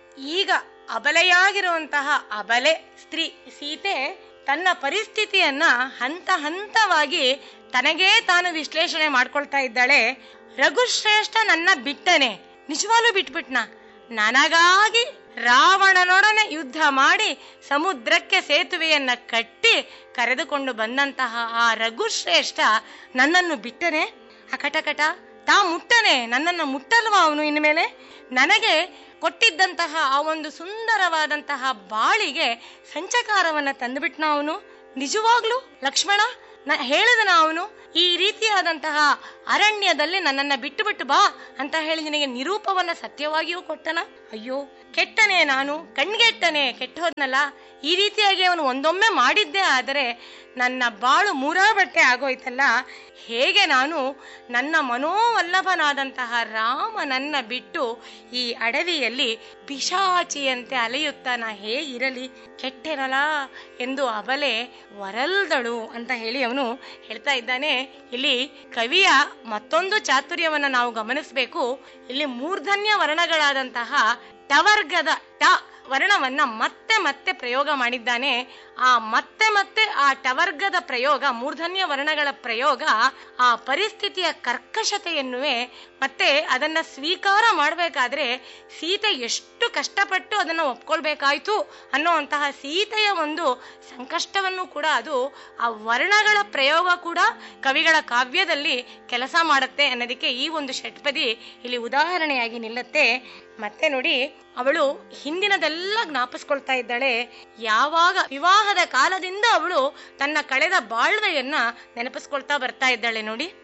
ಈಗ ಅಬಲೆಯಾಗಿರುವಂತಹ ಅಬಲೆ ಸ್ತ್ರೀ ಸೀತೆ ತನ್ನ ಪರಿಸ್ಥಿತಿಯನ್ನ ಹಂತ ಹಂತವಾಗಿ ತನಗೇ ತಾನು ವಿಶ್ಲೇಷಣೆ ಮಾಡ್ಕೊಳ್ತಾ ಇದ್ದಾಳೆ ರಘುಶ್ರೇಷ್ಠ ನನ್ನ ಬಿಟ್ಟನೆ ನಿಜವಾಗ್ಲೂ ಬಿಟ್ಬಿಟ್ನ ನನಗಾಗಿ ರಾವಣನೊಡನೆ ಯುದ್ಧ ಮಾಡಿ ಸಮುದ್ರಕ್ಕೆ ಸೇತುವೆಯನ್ನ ಕಟ್ಟಿ ಕರೆದುಕೊಂಡು ಬಂದಂತಹ ಆ ರಘುಶ್ರೇಷ್ಠ ನನ್ನನ್ನು ಬಿಟ್ಟನೆ ಅಕಟಕಟ ತಾ ಮುಟ್ಟನೆ ನನ್ನನ್ನು ಮುಟ್ಟಲ್ವಾ ಅವನು ಇನ್ಮೇಲೆ ನನಗೆ ಕೊಟ್ಟಿದ್ದಂತಹ ಆ ಒಂದು ಸುಂದರವಾದಂತಹ ಬಾಳಿಗೆ ಸಂಚಕಾರವನ್ನ ತಂದುಬಿಟ್ನ ಅವನು ನಿಜವಾಗ್ಲೂ ಲಕ್ಷ್ಮಣ ನ ಹೇಳಿದನ ಅವನು ಈ ರೀತಿಯಾದಂತಹ ಅರಣ್ಯದಲ್ಲಿ ನನ್ನನ್ನ ಬಿಟ್ಟು ಬಿಟ್ಟು ಬಾ ಅಂತ ಹೇಳಿ ನಿನಗೆ ನಿರೂಪವನ್ನ ಸತ್ಯವಾಗಿಯೂ ಕೊಟ್ಟನ ಅಯ್ಯೋ ಕೆಟ್ಟನೆ ನಾನು ಕಣ್ಗೆಟ್ಟನೆ ಕೆಟ್ಟೋದ್ನಲ್ಲ ಈ ರೀತಿಯಾಗಿ ಅವನು ಒಂದೊಮ್ಮೆ ಮಾಡಿದ್ದೇ ಆದರೆ ನನ್ನ ಬಾಳು ಮೂರಾ ಬಟ್ಟೆ ಆಗೋಯ್ತಲ್ಲ ಹೇಗೆ ನಾನು ನನ್ನ ಮನೋವಲ್ಲಭನಾದಂತಹ ರಾಮನನ್ನ ಬಿಟ್ಟು ಈ ಅಡವಿಯಲ್ಲಿ ಪಿಶಾಚಿಯಂತೆ ಅಲೆಯುತ್ತಾ ನಾ ಹೇಗಿರಲಿ ಕೆಟ್ಟೆನಲ್ಲ ಎಂದು ಅವಲೆ ವರಲ್ದಳು ಅಂತ ಹೇಳಿ ಅವನು ಹೇಳ್ತಾ ಇದ್ದಾನೆ ಇಲ್ಲಿ ಕವಿಯ ಮತ್ತೊಂದು ಚಾತುರ್ಯವನ್ನ ನಾವು ಗಮನಿಸಬೇಕು ಇಲ್ಲಿ ಮೂರ್ಧನ್ಯ ವರ್ಣಗಳಾದಂತಹ ಟವರ್ಗದ ಟ ವರ್ಣವನ್ನ ಮತ್ತೆ ಮತ್ತೆ ಪ್ರಯೋಗ ಮಾಡಿದ್ದಾನೆ ಆ ಮತ್ತೆ ಮತ್ತೆ ಆ ಟವರ್ಗದ ಪ್ರಯೋಗ ಮೂರ್ಧನ್ಯ ವರ್ಣಗಳ ಪ್ರಯೋಗ ಆ ಪರಿಸ್ಥಿತಿಯ ಕರ್ಕಶತೆಯನ್ನುವೆ ಮತ್ತೆ ಅದನ್ನ ಸ್ವೀಕಾರ ಮಾಡಬೇಕಾದ್ರೆ ಸೀತೆ ಎಷ್ಟು ಕಷ್ಟಪಟ್ಟು ಅದನ್ನ ಒಪ್ಕೊಳ್ಬೇಕಾಯ್ತು ಅನ್ನುವಂತಹ ಸೀತೆಯ ಒಂದು ಸಂಕಷ್ಟವನ್ನು ಕೂಡ ಅದು ಆ ವರ್ಣಗಳ ಪ್ರಯೋಗ ಕೂಡ ಕವಿಗಳ ಕಾವ್ಯದಲ್ಲಿ ಕೆಲಸ ಮಾಡುತ್ತೆ ಅನ್ನೋದಕ್ಕೆ ಈ ಒಂದು ಷಟ್ಪದಿ ಇಲ್ಲಿ ಉದಾಹರಣೆಯಾಗಿ ನಿಲ್ಲತ್ತೆ ಮತ್ತೆ ನೋಡಿ ಅವಳು ಹಿಂದಿನದೆಲ್ಲ ಜ್ಞಾಪಿಸ್ಕೊಳ್ತಾ ಇದ್ದಾಳೆ ಯಾವಾಗ ವಿವಾಹದ ಕಾಲದಿಂದ ಅವಳು ತನ್ನ ಕಳೆದ ಬಾಳ್ವೆಯನ್ನ ನೆನಪಿಸ್ಕೊಳ್ತಾ ಬರ್ತಾ ಇದ್ದಾಳೆ ನೋಡಿ